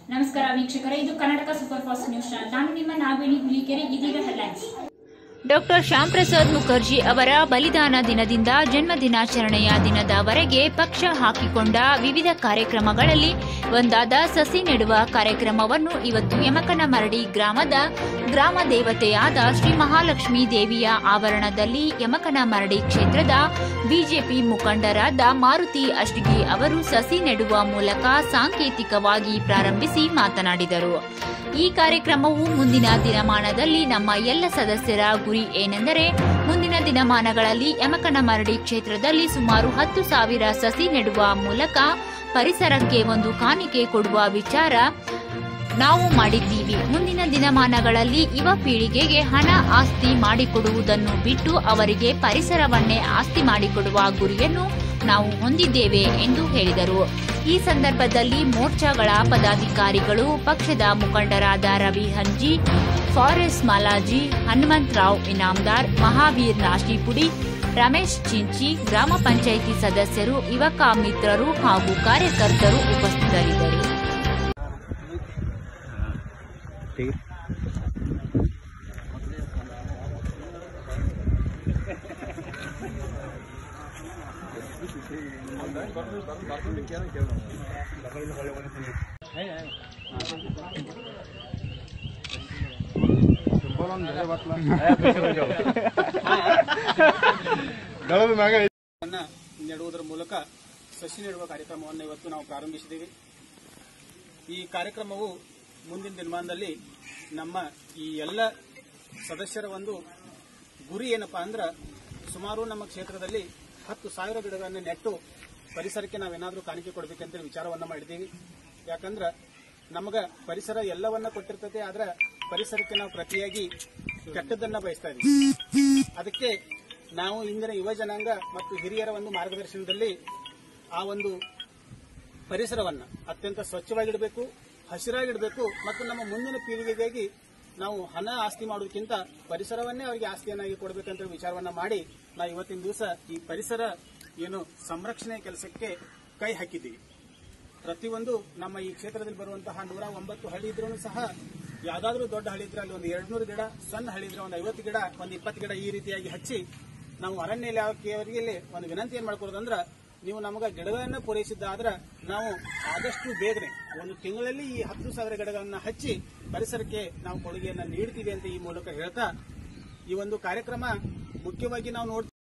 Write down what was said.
ನಮಸ್ಕಾರ ವೀಕ್ಷಕರೇ ಇದು Karnataka super fast news channel ನಾನು ನಿಮ್ಮ ನಾಗವೇಣಿ ಹುಲಿಕೆರೆ ಇದೀಗ ಹೆಡ್ಲೈನ್ಸ್ ಡಾಕ್ಟರ್ ಶ್ಯಾಮ್ ಪ್ರಸಾದ್ ಮುಖರ್ಜಿ ಅವರ ಬಲಿದಾನ ದಿನದಿಂದ ಜನ್ಮ ದಿನಾಚರಣೆಯ ದಿನದವರೆಗೆ ಪಕ್ಷ ಹಾಕಿಕೊಂಡ ವಿವಿಧ ಕಾರ್ಯಕ್ರಮಗಳಲ್ಲಿ ಒಂದಾದ ಸಸಿ ನೆಡುವ ಕಾರ್ಯಕ್ರಮವನ್ನು ಇವತ್ತು ಯಮಕನಮರಡಿ ಗ್ರಾಮದ ಗ್ರಾಮ ದೇವತೆಯಾದ ಶ್ರೀ ಮಹಾಲಕ್ಷ್ಮೀ ದೇವಿಯ ಆವರಣದಲ್ಲಿ ಯಮಕನಮರಡಿ ಕ್ಷೇತ್ರದ ಬಿಜೆಪಿ ಮುಖಂಡರಾದ ಮಾರುತಿ ಅಷ್ಟಿಗಿ ಅವರು ಸಸಿ ನೆಡುವ ಮೂಲಕ ಸಾಂಕೇತಿಕವಾಗಿ ಪ್ರಾರಂಭಿಸಿ ಮಾತನಾಡಿದರು ಈ ಕಾರ್ಯಕ್ರಮವು ಮುಂದಿನ ದಿನಮಾನದಲ್ಲಿ ನಮ್ಮ ಎಲ್ಲ ಸದಸ್ಯರ ಗುರಿ ಏನೆಂದರೆ ಮುಂದಿನ ದಿನಮಾನಗಳಲ್ಲಿ ಯಮಕನಮರಡಿ ಕ್ಷೇತ್ರದಲ್ಲಿ ಸುಮಾರು ಹತ್ತು ಸಾವಿರ ಸಸಿ ನೆಡುವ ಮೂಲಕ ಪರಿಸರಕ್ಕೆ ಒಂದು ಕಾಣಿಕೆ ಕೊಡುವ ವಿಚಾರ ನಾವು ಮಾಡಿದ್ದೀವಿ ಮುಂದಿನ ದಿನಮಾನಗಳಲ್ಲಿ ಯುವ ಪೀಳಿಗೆಗೆ ಹಣ ಆಸ್ತಿ ಮಾಡಿಕೊಡುವುದನ್ನು ಬಿಟ್ಟು ಅವರಿಗೆ ಪರಿಸರವನ್ನೇ ಆಸ್ತಿ ಮಾಡಿಕೊಡುವ ಗುರಿಯನ್ನು ನಾವು ಹೊಂದಿದ್ದೇವೆ ಎಂದು ಹೇಳಿದರು ಈ ಸಂದರ್ಭದಲ್ಲಿ ಮೋರ್ಚಾಗಳ ಪದಾಧಿಕಾರಿಗಳು ಪಕ್ಷದ ಮುಖಂಡರಾದ ರವಿ ಹಂಜಿ ಫಾರೆಸ್ಟ್ ಮಾಲಾಜಿ ಹನುಮಂತರಾವ್ ಇನಾಮ್ದಾರ್ ಮಹಾವೀರ್ ನಾಶಿಪುಡಿ ರಮೇಶ್ ಚಿಂಚಿ ಗ್ರಾಮ ಪಂಚಾಯಿತಿ ಸದಸ್ಯರು ಯುವಕ ಮಿತ್ರರು ಹಾಗೂ ಕಾರ್ಯಕರ್ತರು ಉಪಸ್ಥಿತರಿದ್ದರು ಅನ್ನ ನೆಡುವುದರ ಮೂಲಕ ಸಸಿ ನೆಡುವ ಕಾರ್ಯಕ್ರಮವನ್ನು ಇವತ್ತು ನಾವು ಪ್ರಾರಂಭಿಸಿದ್ದೀವಿ ಈ ಕಾರ್ಯಕ್ರಮವು ಮುಂದಿನ ದಿನಮಾನದಲ್ಲಿ ನಮ್ಮ ಈ ಎಲ್ಲ ಸದಸ್ಯರ ಒಂದು ಗುರಿ ಏನಪ್ಪಾ ಅಂದ್ರೆ ಸುಮಾರು ನಮ್ಮ ಕ್ಷೇತ್ರದಲ್ಲಿ ಹತ್ತು ಸಾವಿರ ಗಿಡಗಳನ್ನು ನೆಟ್ಟು ಪರಿಸರಕ್ಕೆ ನಾವೇನಾದರೂ ಕಾಣಿಕೆ ಕೊಡಬೇಕಂತ ವಿಚಾರವನ್ನ ಮಾಡಿದ್ದೀವಿ ಯಾಕಂದ್ರೆ ನಮಗ ಪರಿಸರ ಎಲ್ಲವನ್ನ ಕೊಟ್ಟಿರ್ತದೆ ಆದ್ರೆ ಪರಿಸರಕ್ಕೆ ನಾವು ಪ್ರತಿಯಾಗಿ ಕೆಟ್ಟದ್ದನ್ನ ಬಯಸ್ತಾ ಇದ್ದೀವಿ ಅದಕ್ಕೆ ನಾವು ಇಂದಿನ ಯುವ ಜನಾಂಗ ಮತ್ತು ಹಿರಿಯರ ಒಂದು ಮಾರ್ಗದರ್ಶನದಲ್ಲಿ ಆ ಒಂದು ಪರಿಸರವನ್ನ ಅತ್ಯಂತ ಸ್ವಚ್ಛವಾಗಿಡಬೇಕು ಹಸಿರಾಗಿಡಬೇಕು ಮತ್ತು ನಮ್ಮ ಮುಂದಿನ ಪೀಳಿಗೆಗಾಗಿ ನಾವು ಹಣ ಆಸ್ತಿ ಮಾಡೋದಕ್ಕಿಂತ ಪರಿಸರವನ್ನೇ ಅವರಿಗೆ ಆಸ್ತಿಯನ್ನಾಗಿ ಕೊಡಬೇಕಂತ ವಿಚಾರವನ್ನ ಮಾಡಿ ನಾವು ಇವತ್ತಿನ ದಿವಸ ಈ ಪರಿಸರ ಏನು ಸಂರಕ್ಷಣೆ ಕೆಲಸಕ್ಕೆ ಕೈ ಹಾಕಿದ್ದೀವಿ ಪ್ರತಿಯೊಂದು ನಮ್ಮ ಈ ಕ್ಷೇತ್ರದಲ್ಲಿ ಬರುವಂತಹ ನೂರ ಒಂಬತ್ತು ಹಳ್ಳಿ ಇದ್ರೂ ಸಹ ಯಾವ್ದಾದ್ರೂ ದೊಡ್ಡ ಹಳ್ಳಿ ಇದ್ರೆ ಅಲ್ಲಿ ಒಂದು ಎರಡ್ನೂರು ಗಿಡ ಸಣ್ಣ ಹಳ್ಳಿ ಇದ್ರೆ ಒಂದು ಐವತ್ತು ಗಿಡ ಒಂದು ಇಪ್ಪತ್ತು ಗಿಡ ಈ ರೀತಿಯಾಗಿ ಹಚ್ಚಿ ನಾವು ಅರಣ್ಯ ಇಲಾಖೆಯವರಿಗೆ ಒಂದು ವಿನಂತಿ ಏನ್ ಮಾಡ್ಕೊಡೋದಂದ್ರ ನೀವು ನಮಗ ಗಿಡಗಳನ್ನ ಪೂರೈಸಿದ್ದಾದ್ರೆ ನಾವು ಆದಷ್ಟು ಬೇಗನೆ ಒಂದು ತಿಂಗಳಲ್ಲಿ ಈ ಹತ್ತು ಸಾವಿರ ಗಿಡಗಳನ್ನ ಹಚ್ಚಿ ಪರಿಸರಕ್ಕೆ ನಾವು ಕೊಡುಗೆಯನ್ನ ನೀಡ್ತೀವಿ ಅಂತ ಈ ಮೂಲಕ ಹೇಳ್ತಾ ಈ ಒಂದು ಕಾರ್ಯಕ್ರಮ ಮುಖ್ಯವಾಗಿ ನಾವು ನೋಡ್ತೀವಿ